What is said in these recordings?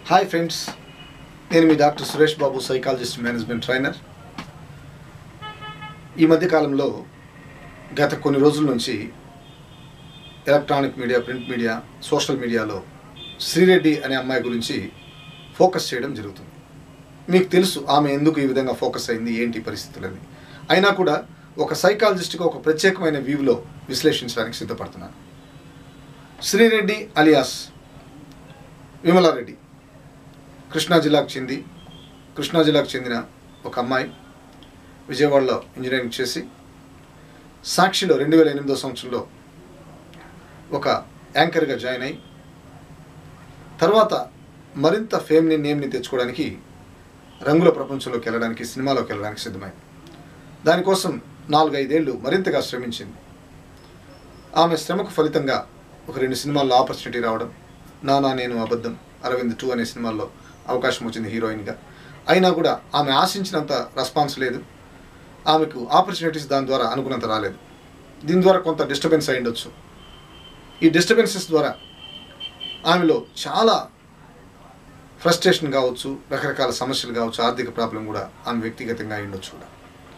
hi friends నేను మీ doctor Suresh Babu psychologist management trainer ఈ మధ్య కాలంలో గత కొన్ని రోజుల నుంచి electronic media print media social మీడియాలో శ్రీరెడ్డి అనే అమ్మాయి గురించి ఫోకస్ చేయడం జరుగుతుంది మీకు తెలుసు ఆమె ఎందుకు ఈ విధంగా ఫోకస్ అయింది ఏంటి పరిస్థితులని అయినా కూడా ఒక సైకాలజిస్ట్గా ఒక ప్రత్యేకమైన వ్యూలో విశ్లేషించడానికి సిద్ధపడుతున్నాను శ్రీరెడ్డి అలియాస్ విమలారెడ్డి కృష్ణా జిల్లాకు చెంది కృష్ణా జిల్లాకు చెందిన ఒక అమ్మాయి విజయవాడలో ఇంజనీరింగ్ చేసి సాక్షిలో రెండు వేల ఎనిమిదో సంవత్సరంలో ఒక యాంకర్గా జాయిన్ అయి తర్వాత మరింత ఫేమ్ని నేమ్ని తెచ్చుకోవడానికి రంగుల ప్రపంచంలోకి వెళ్ళడానికి సినిమాలోకి వెళ్ళడానికి సిద్ధమైంది దానికోసం నాలుగైదేళ్లు మరింతగా శ్రమించింది ఆమె శ్రమకు ఫలితంగా ఒక రెండు సినిమాల్లో ఆపర్చునిటీ రావడం నానా నేను అబద్ధం అరవింద్ టూ అనే సినిమాల్లో అవకాశం వచ్చింది హీరోయిన్గా అయినా కూడా ఆమె ఆశించినంత రెస్పాన్స్ లేదు ఆమెకు ఆపర్చునిటీస్ దాని ద్వారా అనుకున్నంత రాలేదు దీని ద్వారా కొంత డిస్టర్బెన్స్ అయి ఉండొచ్చు ఈ డిస్టర్బెన్సెస్ ద్వారా ఆమెలో చాలా ఫ్రస్ట్రేషన్ కావచ్చు రకరకాల సమస్యలు కావచ్చు ఆర్థిక ప్రాబ్లం కూడా ఆమె వ్యక్తిగతంగా అయి ఉండొచ్చు కూడా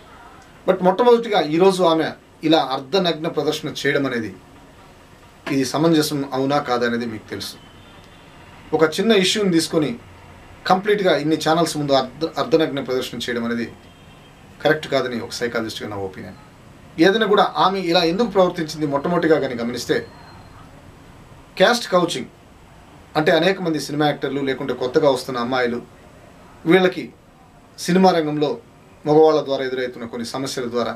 బట్ మొట్టమొదటిగా ఈరోజు ఆమె ఇలా అర్ధనగ్న ప్రదర్శన చేయడం అనేది ఇది సమంజసం అవునా కాదా అనేది మీకు తెలుసు ఒక చిన్న ఇష్యూని తీసుకొని కంప్లీట్గా ఇన్ని ఛానల్స్ ముందు అర్ధ అర్ధనగ్న ప్రదర్శన చేయడం అనేది కరెక్ట్ కాదని ఒక సైకాలజిస్ట్గా నా ఒపీనియన్ ఏదైనా కూడా ఆమె ఇలా ఎందుకు ప్రవర్తించింది మొట్టమొదటిగా కానీ గమనిస్తే క్యాస్ట్ కౌచింగ్ అంటే అనేక మంది సినిమా యాక్టర్లు లేకుంటే కొత్తగా వస్తున్న అమ్మాయిలు వీళ్ళకి సినిమా రంగంలో మగవాళ్ళ ద్వారా ఎదురవుతున్న కొన్ని సమస్యల ద్వారా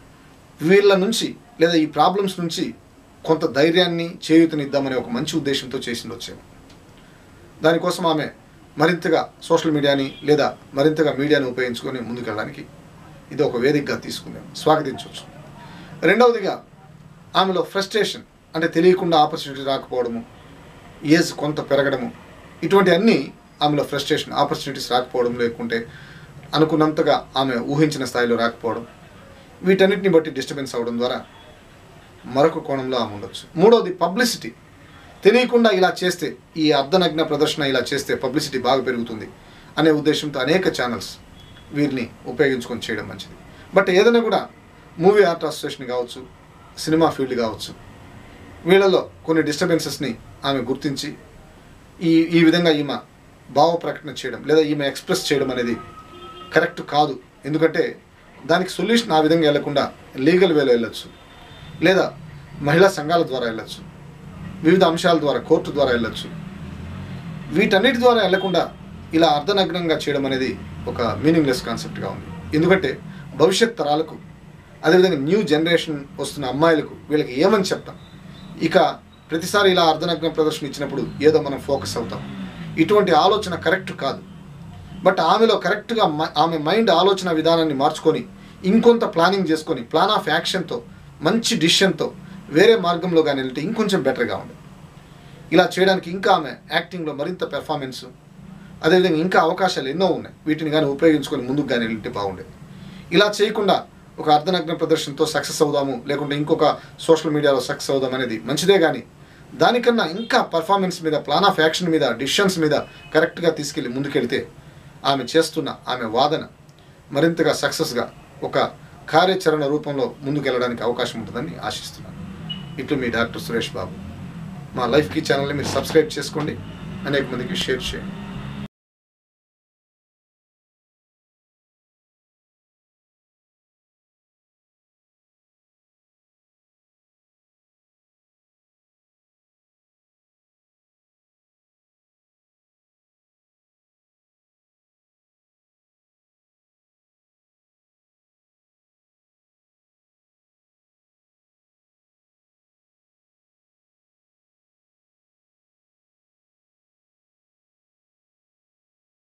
వీళ్ళ నుంచి లేదా ఈ ప్రాబ్లమ్స్ నుంచి కొంత ధైర్యాన్ని చేయూతనిద్దామనే ఒక మంచి ఉద్దేశంతో చేసింది వచ్చేది దానికోసం ఆమె మరింతగా సోషల్ మీడియాని లేదా మరింతగా మీడియాని ఉపయోగించుకొని ముందుకెళ్ళడానికి ఇది ఒక వేదికగా తీసుకుందాం స్వాగతించవచ్చు రెండవదిగా ఆమెలో ఫ్రస్ట్రేషన్ అంటే తెలియకుండా ఆపర్చునిటీ రాకపోవడము ఏజ్ కొంత పెరగడము ఇటువంటి అన్నీ ఆమెలో ఫ్రస్ట్రేషన్ ఆపర్చునిటీస్ రాకపోవడం లేకుంటే అనుకున్నంతగా ఆమె ఊహించిన స్థాయిలో రాకపోవడం వీటన్నిటిని బట్టి డిస్టర్బెన్స్ అవ్వడం ద్వారా మరొక కోణంలో ఆమె ఉండొచ్చు మూడవది పబ్లిసిటీ తెలియకుండా ఇలా చేస్తే ఈ అర్ధనగ్న ప్రదర్శన ఇలా చేస్తే పబ్లిసిటీ బాగా పెరుగుతుంది అనే ఉద్దేశంతో అనేక ఛానల్స్ వీరిని ఉపయోగించుకొని చేయడం మంచిది బట్ ఏదైనా కూడా మూవీ ఆర్ట్ అసోసియేషన్ కావచ్చు సినిమా ఫీల్డ్ కావచ్చు వీళ్ళలో కొన్ని డిస్టర్బెన్సెస్ని ఆమె గుర్తించి ఈ ఈ విధంగా ఈమె భావ ప్రకటన చేయడం లేదా ఈమె ఎక్స్ప్రెస్ చేయడం అనేది కరెక్ట్ కాదు ఎందుకంటే దానికి సొల్యూషన్ ఆ విధంగా వెళ్లకుండా లీగల్ వేలో వెళ్ళొచ్చు లేదా మహిళా సంఘాల ద్వారా వెళ్ళొచ్చు వివిధ అంశాల ద్వారా కోర్టు ద్వారా వెళ్ళొచ్చు వీటన్నిటి ద్వారా వెళ్లకుండా ఇలా అర్ధనగ్నంగా చేయడం అనేది ఒక మీనింగ్లెస్ కాన్సెప్ట్గా ఉంది ఎందుకంటే భవిష్యత్ తరాలకు అదేవిధంగా న్యూ జనరేషన్ వస్తున్న అమ్మాయిలకు వీళ్ళకి ఏమని చెప్తాం ఇక ప్రతిసారి ఇలా అర్ధనగ్న ప్రదర్శన ఇచ్చినప్పుడు ఏదో మనం ఫోకస్ అవుతాం ఇటువంటి ఆలోచన కరెక్ట్ కాదు బట్ ఆమెలో కరెక్ట్గా మ- ఆమె మైండ్ ఆలోచన విధానాన్ని మార్చుకొని ఇంకొంత ప్లానింగ్ చేసుకొని ప్లాన్ ఆఫ్ యాక్షన్తో మంచి డిసిషన్తో వేరే మార్గంలో కానీ వెళ్తే ఇంకొంచెం బెటర్గా ఉంది ఇలా చేయడానికి ఇంకా ఆమె యాక్టింగ్లో మరింత పెర్ఫార్మెన్స్ అదేవిధంగా ఇంకా అవకాశాలు ఎన్నో ఉన్నాయి వీటిని కానీ ఉపయోగించుకొని ముందుకు కానీ వెళ్తే బాగుండేది ఇలా చేయకుండా ఒక అర్ధనగ్న ప్రదర్శనతో సక్సెస్ అవుదాము లేకుంటే ఇంకొక సోషల్ మీడియాలో సక్సెస్ అవుదాం అనేది మంచిదే కానీ దానికన్నా ఇంకా పర్ఫార్మెన్స్ మీద ప్లాన్ ఆఫ్ యాక్షన్ మీద డిసిషన్స్ మీద కరెక్ట్గా తీసుకెళ్ళి ముందుకెళ్తే ఆమె చేస్తున్న ఆమె వాదన మరింతగా సక్సెస్గా ఒక కార్యాచరణ రూపంలో ముందుకెళ్ళడానికి అవకాశం ఉంటుందని ఆశిస్తున్నాను ఇట్లు మీ డాక్టర్ సురేష్ బాబు మా లైఫ్కి ఛానల్ని మీరు సబ్స్క్రైబ్ చేసుకోండి అనేక మందికి షేర్ చేయండి